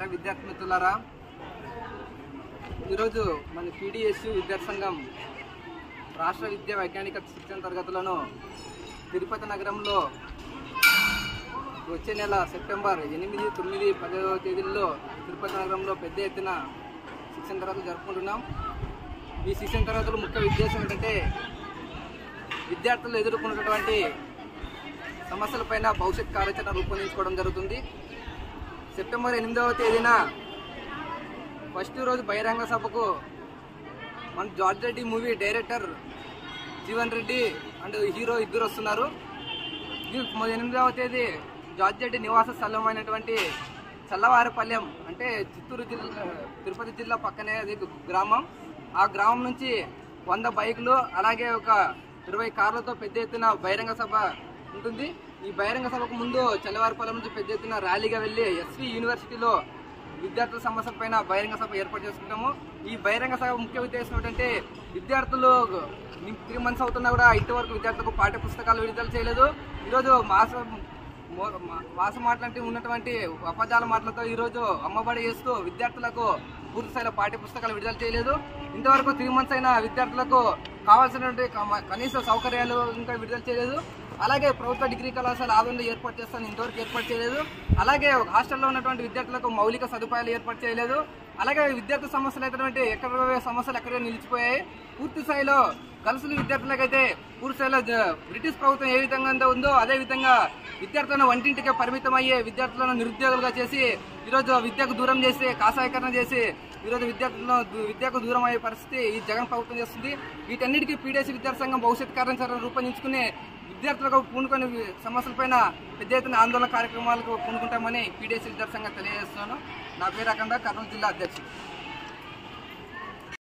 నమస్కారం విద్యార్థి మిత్రులారా ఈరోజు మన పీడిఎస్ విద్యార్థి సంఘం రాష్ట్ర విద్యా వైజ్ఞానిక శిక్షణ తరగతులను తిరుపతి నగరంలో వచ్చే నెల సెప్టెంబర్ ఎనిమిది తొమ్మిది పదవ తేదీల్లో తిరుపతి నగరంలో పెద్ద ఎత్తున శిక్షణ తరగతులు జరుపుకుంటున్నాం ఈ శిక్షణ తరగతుల ముఖ్య ఉద్దేశం ఏంటంటే విద్యార్థులు ఎదుర్కొన్నటువంటి సమస్యలపైన భవిష్యత్ కార్యాచరణ రూపొందించుకోవడం జరుగుతుంది సెప్టెంబర్ ఎనిమిదవ తేదీన ఫస్ట్ రోజు బహిరంగ సభకు మన George Reddy movie director Jeevan Reddy and hero ఇద్దరు వస్తున్నారు ఇది మొ- ఎనిమిదవ తేదీ జార్జ్ రెడ్డి నివాస స్థలమైనటువంటి చల్లవారిపల్లెం అంటే చిత్తూరు జిల్లా తిరుపతి జిల్లా పక్కనే అది గ్రామం ఆ గ్రామం నుంచి వంద బైకులు అలాగే ఒక ఇరవై కార్లతో పెద్ద ఎత్తున బహిరంగ సభ ఉంటుంది ఈ బహిరంగ సభకు ముందు చల్లవారిపల్లెం నుంచి పెద్ద ఎత్తున ర్యాలీగా వెళ్ళి ఎస్వి యూనివర్సిటీలో విద్యార్థుల సమస్యలపైన బహిరంగ సభ ఏర్పాటు చేసుకుంటాము ఈ బహిరంగ సభ ముఖ్య ఉద్దేశం ఏంటంటే విద్యార్థులు త్రీ మంత్స్ అవుతున్నా కూడా ఇంతవరకు విద్యార్థులకు పాఠ్య పుస్తకాలు విడుదల చేయలేదు ఈరోజు మాస మో- మా- మాస మాటలంటే ఉన్నటువంటి అపజాల మాటలతో ఈరోజు అమ్మబడి చేస్తూ విద్యార్థులకు పూర్తి స్థాయిలో పాఠ్య పుస్తకాలు విడుదల చేయలేదు ఇంతవరకు త్రీ మంత్స్ అయినా విద్యార్థులకు కావాల్సినటువంటి కమ- కనీస సౌకర్యాలు ఇంకా విడుదల చేయలేదు అలాగే ప్రభుత్వ డిగ్రీ కళాశాల ఆదరణ ఏర్పాటు చేస్తాను ఇంతవరకు ఏర్పాటు చేయలేదు అలాగే ఒక హాస్టల్లో ఉన్నటువంటి విద్యార్థులకు మౌలిక సదుపాయాలు ఏర్పాటు చేయలేదు అలాగే విద్యార్థి సమస్యలు అయినటువంటి ఎక్కడ సమస్యలు ఎక్కడో నిలిచిపోయాయి పూర్తి స్థాయిలో గర్ల్స్ విద్యార్థులకైతే పూర్తి స్థాయిలో జ- బ్రిటిష్ ప్రభుత్వం ఏ విధంగా అయితే ఉందో అదే విధంగా విద్యార్థులను వంటింటికే పరిమితం అయ్యే విద్యార్థులను నిరుద్యోగులుగా చేసి ఈరోజు విద్యకు దూరం చేసి కాషాయకరణ చేసి ఈరోజు విద్యార్థులను దూ- విద్యకు దూరం అయ్యే పరిస్థితి ఈ జగన్ ప్రభుత్వం చేస్తుంది వీటన్నిటికీ పీడీఎస్ విద్యార్థి సంఘం భవిష్యత్ కార్యాచరణ రూపొందించుకుని విద్యార్థులకు పూనుకొని వి- సమస్యలపైన పెద్ద ఎత్తున ఆందోళన కార్యక్రమాలకు పూనుకుంటామని పీడీఎస్ విద్యార్థి సంఘం తెలియజేస్తున్నాను నా పేరు అఖండ కర్నూలు జిల్లా అధ్యక్షుడు